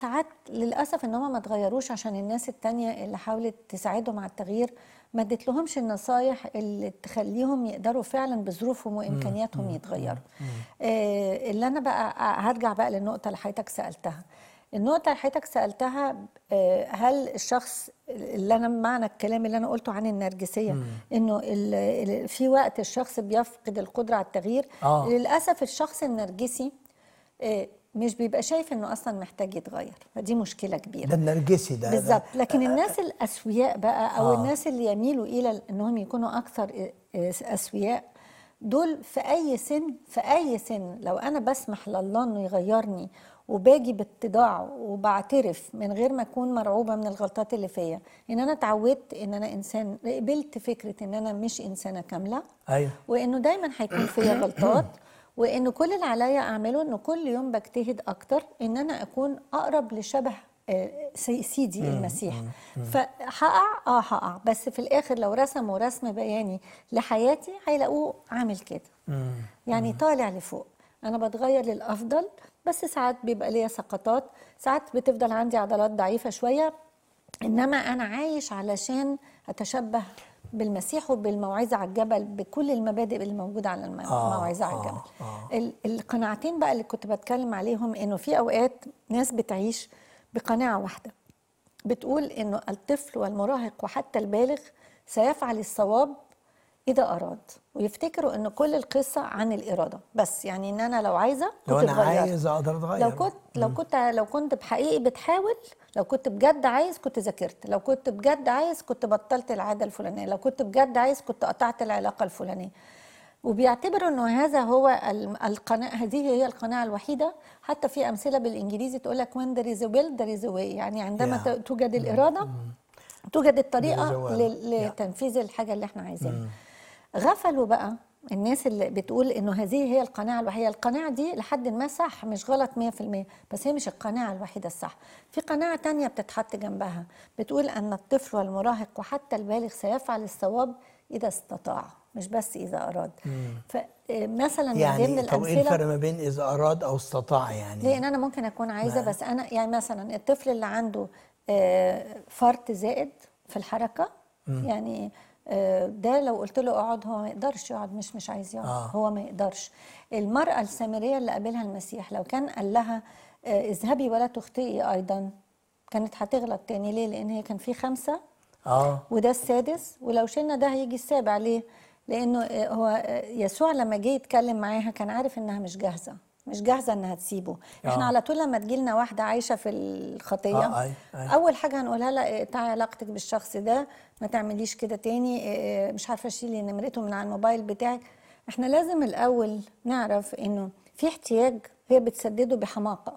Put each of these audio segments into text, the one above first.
ساعات للأسف إن هم ما اتغيروش عشان الناس التانية اللي حاولت تساعدهم على التغيير ما ادت لهمش النصايح اللي تخليهم يقدروا فعلا بظروفهم وإمكانياتهم يتغيروا آه اللي أنا بقى هرجع بقى للنقطة اللي حضرتك سألتها النقطة اللي حضرتك سألتها آه، هل الشخص اللي أنا معنى الكلام اللي أنا قلته عن النرجسية إنه ال- ال- في وقت الشخص بيفقد القدرة على التغيير آه. للأسف الشخص النرجسي آه، مش بيبقى شايف إنه أصلا محتاج يتغير فدي مشكلة كبيرة ده النرجسي ده ده- بالظبط لكن الناس الاسوياء بقى او آه. آه. الناس اللي يميلوا الى انهم يكونوا اكثر اسوياء دول في اي سن في اي سن لو انا بسمح لله انه يغيرني وباجي باتضاع وبعترف من غير ما اكون مرعوبه من الغلطات اللي فيا ان انا اتعودت ان انا انسان قبلت فكره ان انا مش انسانه كامله ايوه وانه دايما هيكون فيا غلطات وانه كل اللي عليا اعمله انه كل يوم بجتهد اكتر ان انا اكون اقرب لشبه آه، سي- سيدي المسيح فهقع اه هقع بس في الاخر لو رسموا رسم بياني لحياتي هيلاقوه عامل كده يعني طالع لفوق انا بتغير للافضل بس ساعات بيبقى ليا سقطات ساعات بتفضل عندي عضلات ضعيفه شويه انما انا عايش علشان اتشبه بالمسيح وبالموعظه على الجبل بكل المبادئ اللي موجوده على الم- آه، الموعظه على آه، الجبل آه. ال- القناعتين بقى اللي كنت بتكلم عليهم انه في اوقات ناس بتعيش بقناعه واحده بتقول انه الطفل والمراهق وحتى البالغ سيفعل الصواب اذا اراد ويفتكروا ان كل القصه عن الاراده بس يعني ان انا لو عايزه لو كنت انا اتغيرت. عايز اقدر اتغير لو كنت لو كنت لو كنت بحقيقي بتحاول لو كنت بجد عايز كنت ذاكرت لو كنت بجد عايز كنت بطلت العاده الفلانيه لو كنت بجد عايز كنت قطعت العلاقه الفلانيه وبيعتبروا انه هذا هو ال- القناعه هذه هي القناعه الوحيده حتى في امثله بالانجليزي تقول لك when there is a will there is a way يعني عندما Yeah. ت- توجد الاراده توجد There is الطريقه a will. لل- Yeah. لتنفيذ الحاجه اللي احنا عايزينها غفلوا بقى الناس اللي بتقول انه هذه هي القناعه الوحيده القناعه دي لحد ما صح مش غلط 100% بس هي مش القناعه الوحيده الصح في قناعه تانية بتتحط جنبها بتقول ان الطفل والمراهق وحتى البالغ سيفعل الصواب اذا استطاع مش بس اذا اراد فمثلا من ضمن يعني طب ايه الامثله الفرق ما بين اذا اراد او استطاع يعني لان انا ممكن اكون عايزه ما- بس انا يعني مثلا الطفل اللي عنده آه، فرط زائد في الحركه يعني آه، ده لو قلت له اقعد هو ما يقدرش يقعد مش مش عايز يقعد آه. هو ما يقدرش المراه السامريه اللي قابلها المسيح لو كان قال لها آه، اذهبي ولا تخطئي ايضا كانت هتغلط تاني ليه لان هي كان في خمسه اه وده السادس ولو شلنا ده هيجي السابع ليه؟ لأنه آه، هو آه، يسوع لما جه يتكلم معاها كان عارف إنها مش جاهزة مش جاهزة إنها تسيبه إحنا آه. على طول لما تجيلنا واحدة عايشة في الخطية آه، أي- أي. أول حاجة هنقولها لها اقطعي علاقتك بالشخص ده ما تعمليش كده تاني آه، مش عارفة شيلي نمرته من على الموبايل بتاعك إحنا لازم الأول نعرف إنه في احتياج هي بتسدده بحماقة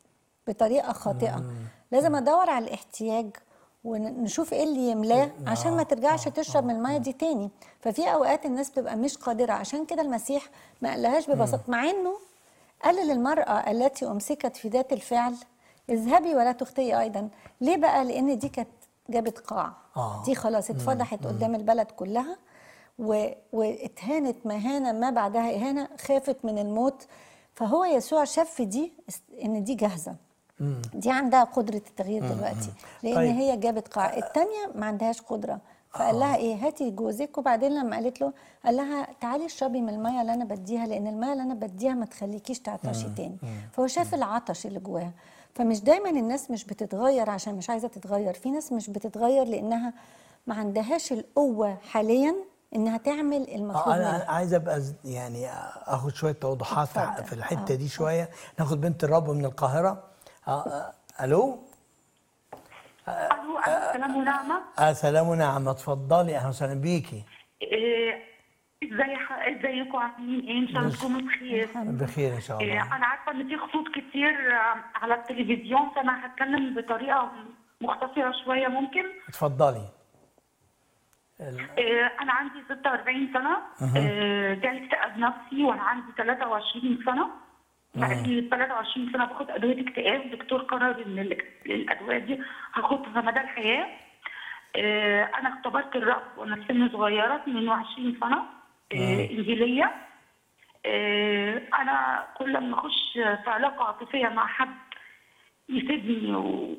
بطريقه خاطئه لازم ادور على الاحتياج ونشوف ايه اللي يملاه عشان ما ترجعش تشرب من الميه دي تاني ففي اوقات الناس بتبقى مش قادره عشان كده المسيح ما قالهاش ببساطه مع انه قال للمراه التي امسكت في ذات الفعل اذهبي ولا تخطئي ايضا ليه بقى لان دي كانت جابت قاع آه. دي خلاص اتفضحت قدام البلد كلها و... واتهانت مهانه ما بعدها اهانه خافت من الموت فهو يسوع شاف في دي است- ان دي جاهزه دي عندها قدره التغيير دلوقتي لان طيب. هي جابت قاع الثانيه ما عندهاش قدره فقال لها ايه هاتي جوزك وبعدين لما قالت له قال لها تعالي اشربي من الميه اللي انا بديها لان الميه اللي انا بديها ما تخليكيش تعطشي تاني فهو شاف العطش اللي جواها فمش دايما الناس مش بتتغير عشان مش عايزه تتغير في ناس مش بتتغير لانها ما عندهاش القوه حاليا انها تعمل المطلوب آه، انا منها عايز ابقى ز- يعني اخد شويه توضيحات في- اتفضل. في الحته آه. دي شويه ناخد بنت الرب من القاهره آه، آه، الو الو الو سلام ونعمه آه سلام ونعم اتفضلي اهلا وسهلا بيكي إيه، ازاي ح- ازيكم عاملين ايه ان شاء الله تكونوا بخير بخير ان شاء إيه، الله انا عارفه ان في خطوط كتير آه، على التلفزيون فانا هتكلم بطريقه مختصره شويه ممكن اتفضلي ال- إيه، انا عندي 46 سنه إيه، جالي اكتئاب نفسي وانا عندي 23 سنه بقالي 23 سنه باخد ادويه اكتئاب الدكتور قرر ان الاك- الادويه دي هاخدها مدى الحياه إيه، انا اختبرت الرب وانا في سن صغيره 22 سنه إيه، انجيليه إيه، انا كل ما اخش في علاقه عاطفيه مع حد يسيبني و...